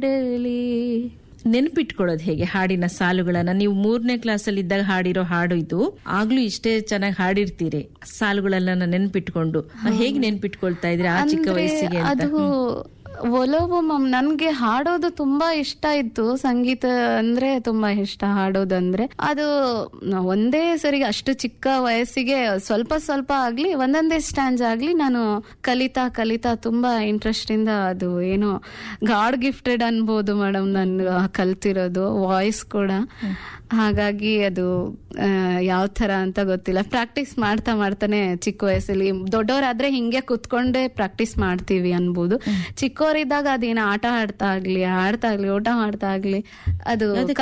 ಬಿಡಲಿ ನೆನ್ಪಿಟ್ಕೊಳ್ಳೋದು ಹೇಗೆ ಹಾಡಿನ ಸಾಲುಗಳನ್ನ ನೀವು ಮೂರನೇ ಕ್ಲಾಸಲ್ಲಿ ಇದ್ದಾಗ ಹಾಡಿರೋ ಹಾಡು ಇದು ಆಗ್ಲೂ ಇಷ್ಟೇ ಚೆನ್ನಾಗಿ ಹಾಡಿರ್ತೀರಿ ಸಾಲುಗಳೆಲ್ಲ ನೆನ್ಪಿಟ್ಕೊಂಡು ಹೇಗೆ ನೆನ್ಪಿಟ್ಕೊಳ್ತಾ ಇದ್ರಿ ಆ ಚಿಕ್ಕ ಅಂದ್ರೆ ವಯಸ್ಸಿಗೆ ಅಂತ ಅದು ಒಲವು ಮಮ್ ನನ್ಗೆ ಹಾಡೋದು ತುಂಬಾ ಇಷ್ಟ ಇತ್ತು ಸಂಗೀತ ಅಂದ್ರೆ ತುಂಬಾ ಇಷ್ಟ ಹಾಡೋದಂದ್ರೆ ಅದು ಒಂದೇ ಸರಿ ಅಷ್ಟು ಚಿಕ್ಕ ವಯಸ್ಸಿಗೆ ಸ್ವಲ್ಪ ಸ್ವಲ್ಪ ಆಗ್ಲಿ ಒಂದೊಂದೇ ಸ್ಟ್ಯಾಂಡ್ಸ್ ಆಗ್ಲಿ ನಾನು ಕಲಿತಾ ಕಲಿತಾ ತುಂಬಾ ಇಂಟ್ರೆಸ್ಟ್ ಇಂದ ಅದು ಏನೋ ಗಾಡ್ ಗಿಫ್ಟೆಡ್ ಅನ್ಬೋದು ಮೇಡಮ್ ನಾನು ಕಲ್ತಿರೋದು ವಾಯ್ಸ್ ಕೂಡ ಹಾಗಾಗಿ ಅದು ಯಾವ ತರ ಅಂತ ಗೊತ್ತಿಲ್ಲ ಪ್ರಾಕ್ಟೀಸ್ ಮಾಡ್ತಾ ಮಾಡ್ತಾನೆ ಚಿಕ್ಕ ವಯಸ್ಸಲ್ಲಿ ದೊಡ್ಡವರಾದ್ರೆ ಹಿಂಗೆ ಕುತ್ಕೊಂಡೇ ಪ್ರಾಕ್ಟೀಸ್ ಮಾಡ್ತೀವಿ ಅನ್ಬೋದು ಚಿಕ್ಕವರಿದ್ದಾಗ ಅದೇನೋ ಆಟ ಆಡ್ತಾ ಆಗ್ಲಿ ಆಡ್ತಾ ಆಗ್ಲಿ ಊಟ ಮಾಡ್ತಾ ಆಗ್ಲಿ ಅದು